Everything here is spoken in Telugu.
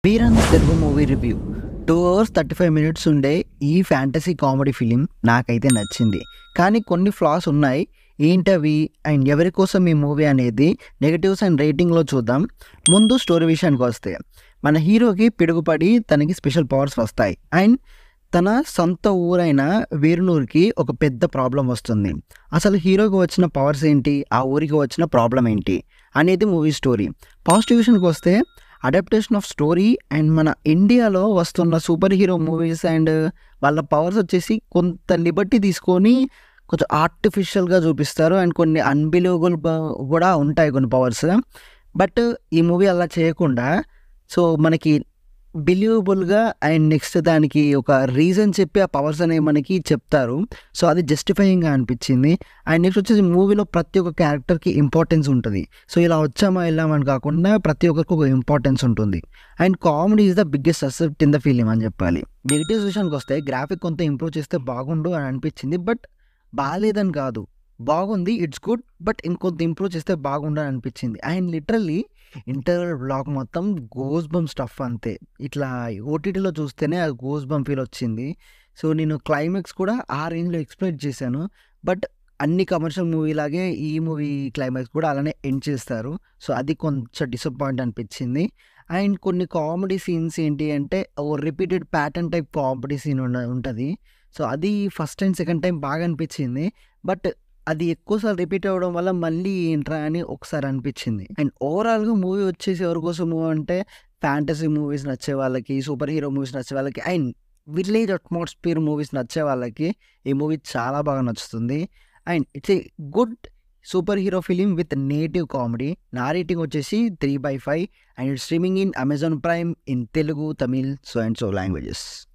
వీరన్ Telugu movie review two hours thirty five minutes ఉండే ఈ ఫ్యాంటసీ కామెడీ ఫిలిం నాకైతే నచ్చింది కానీ కొన్ని ఫ్లాస్ ఉన్నాయి ఏంటవి అండ్ ఎవరి కోసం ఈ మూవీ అనేది నెగటివ్స్ అండ్ రేటింగ్లో చూద్దాం ముందు స్టోరీ విషయానికి వస్తే మన హీరోకి పిడుగుపడి తనకి స్పెషల్ పవర్స్ వస్తాయి అండ్ తన సొంత ఊరైన వీరునూరుకి ఒక పెద్ద ప్రాబ్లం వస్తుంది అసలు హీరోకి వచ్చిన పవర్స్ ఏంటి ఆ ఊరికి వచ్చిన ప్రాబ్లం ఏంటి అనేది మూవీ స్టోరీ పాజిటివ్ విషయానికి వస్తే అడాప్టేషన్ ఆఫ్ స్టోరీ అండ్ మన ఇండియాలో వస్తున్న సూపర్ హీరో మూవీస్ అండ్ వాళ్ళ పవర్స్ వచ్చేసి కొంత లిబర్టీ తీసుకొని కొంచెం ఆర్టిఫిషియల్గా చూపిస్తారు అండ్ కొన్ని అన్బిలీవబుల్ కూడా ఉంటాయి కొన్ని పవర్స్ బట్ ఈ మూవీ అలా చేయకుండా సో మనకి బిలీవబుల్గా అండ్ నెక్స్ట్ దానికి ఒక రీజన్ చెప్పి ఆ పవర్స్ అనేవి మనకి చెప్తారు సో అది జస్టిఫైయింగ్గా అనిపించింది అండ్ నెక్స్ట్ వచ్చేసి మూవీలో ప్రతి ఒక్క క్యారెక్టర్కి ఇంపార్టెన్స్ ఉంటుంది సో ఇలా వచ్చామా వెళ్ళామని కాకుండా ప్రతి ఒక్కరికి ఒక ఇంపార్టెన్స్ ఉంటుంది and comedy is the biggest aspect in the film అని చెప్పాలి నెగిటివ్ విషయానికి వస్తే గ్రాఫిక్ కొంత ఇంప్రూవ్ చేస్తే బాగుండు అని అనిపించింది బట్ బాగాలేదని కాదు బాగుంది ఇట్స్ గుడ్ బట్ ఇంకొంత ఇంప్రూవ్ చేస్తే బాగుండు అని అనిపించింది అండ్ లిటరల్లీ ఇంటర్వల్ బ్లాగ్ మొత్తం గోస్ బమ్ స్టఫ్ అంతే ఇట్లా ఓటీటీలో చూస్తేనే ఆ గోస్ బమ్ ఫీల్ వచ్చింది సో నేను క్లైమాక్స్ కూడా ఆ రేంజ్లో ఎక్స్పెక్ట్ చేశాను బట్ అన్ని కమర్షియల్ మూవీ లాగే ఈ మూవీ క్లైమాక్స్ కూడా అలానే ఎండ్ చేస్తారు సో అది కొంచెం డిసప్పాయింట్ అనిపించింది అండ్ కొన్ని కామెడీ సీన్స్ ఏంటి అంటే ఓ repeated pattern type comedy scene ఉంటుంది సో అది ఫస్ట్ టైం సెకండ్ టైం బాగా అనిపించింది బట్ అది ఎక్కువసార్లు రిపీట్ అవ్వడం వల్ల మళ్ళీ ఏంట్రా అని ఒకసారి అనిపించింది అండ్ ఓవరాల్గా మూవీ వచ్చేసి ఎవరి కోసము అంటే ఫ్యాంటసీ మూవీస్ నచ్చే వాళ్ళకి సూపర్ హీరో మూవీస్ నచ్చే వాళ్ళకి అండ్ విలేజ్ అట్మాస్ఫియర్ మూవీస్ నచ్చే వాళ్ళకి ఈ మూవీ చాలా బాగా నచ్చుతుంది and it's a good super hero film with native comedy నా రేటింగ్ వచ్చేసి three by five and it streaming in Amazon Prime in Telugu Tamil so and so languages